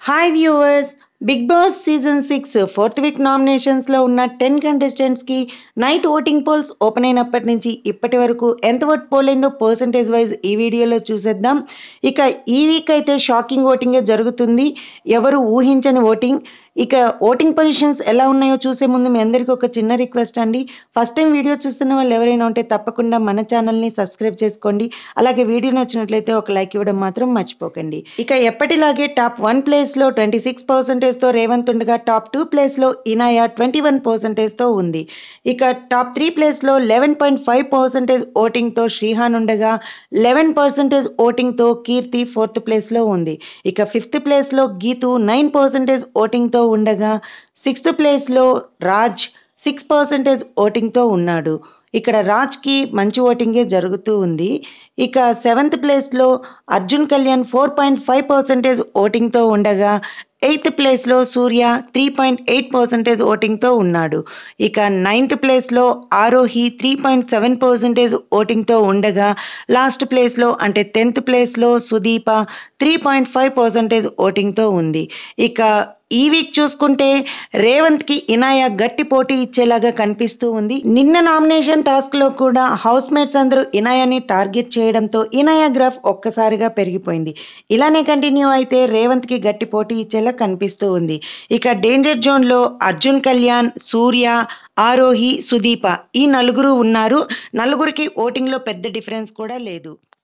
hi viewers Bigg Boss season six fourth week నామినేషన్స్లో ఉన్న ten కంటెస్టెంట్స్కి నైట్ ఓటింగ్ పోల్స్ ఓపెన్ అయినప్పటి నుంచి ఇప్పటి వరకు ఎంత ఓట్ పోల్ అయిందో పర్సంటేజ్ వైజ్ ఈ వీడియోలో చూసేద్దాం ఇక ఈ వీక్ అయితే షాకింగ్ ఓటింగే జరుగుతుంది ఎవరు ఊహించని ఓటింగ్ ఇక ఓటింగ్ పొజిషన్స్ ఎలా ఉన్నాయో చూసే ముందు మీ అందరికీ ఒక చిన్న రిక్వెస్ట్ అండి ఫస్ట్ టైం వీడియో చూస్తున్న వాళ్ళు ఎవరైనా ఉంటే తప్పకుండా మన ఛానల్ని సబ్స్క్రైబ్ చేసుకోండి అలాగే వీడియో నచ్చినట్లయితే ఒక లైక్ ఇవ్వడం మాత్రం మర్చిపోకండి ఇక ఎప్పటిలాగే టాప్ వన్ ప్లేస్లో ట్వంటీ సిక్స్ పర్సెంటేజ్తో రేవంత్ ఉండగా టాప్ టూ ప్లేస్లో ఇనాయా ట్వంటీ వన్ పర్సెంటేజ్తో ఉంది ఇక టాప్ త్రీ ప్లేస్లో లెవెన్ పాయింట్ ఫైవ్ పర్సెంటేజ్ ఓటింగ్తో శ్రీహాన్ ఉండగా లెవెన్ పర్సెంటేజ్ ఓటింగ్తో కీర్తి ఫోర్త్ ప్లేస్లో ఉంది ఇక ఫిఫ్త్ ప్లేస్లో గీతు నైన్ పర్సెంటేజ్ ఓటింగ్తో ఉండగా సిక్స్త్ ప్లేస్లో రాజ్ సిక్స్ పర్సెంటేజ్ ఓటింగ్తో ఉన్నాడు ఇక్కడ రాజ్కి మంచి ఓటింగే జరుగుతూ ఉంది ఇక సెవెంత్ ప్లేస్లో Arjun Kalyan four point five percentage ఓటింగ్తో ఉండగా ఎయిత్ ప్లేస్లో Surya three point eight percentage ఓటింగ్తో ఉన్నాడు ఇక నైన్త్ ప్లేస్లో Arohi three point seven percentage ఓటింగ్తో ఉండగా లాస్ట్ ప్లేస్లో అంటే టెన్త్ ప్లేస్లో Sudeepa three point five percentage ఓటింగ్తో ఉంది ఇక ఈ వీక్ చూసుకుంటే రేవంత్కి ఇనాయా గట్టి పోటీ ఇచ్చేలాగా కనిపిస్తూ ఉంది నిన్న నామినేషన్ టాస్క్లో కూడా హౌస్ మేట్స్ అందరూ ఇనాయాని టార్గెట్ చేయడంతో ఇనాయా గ్రాఫ్ ఒక్కసారిగా పెరిగిపోయింది ఇలానే కంటిన్యూ అయితే రేవంత్కి గట్టి పోటీ ఇచ్చేలా కనిపిస్తూ ఉంది ఇక డేంజర్ జోన్లో అర్జున్ కళ్యాణ్ సూర్య ఆరోహి సుదీప ఈ నలుగురు ఉన్నారు నలుగురికి ఓటింగ్లో పెద్ద డిఫరెన్స్ కూడా లేదు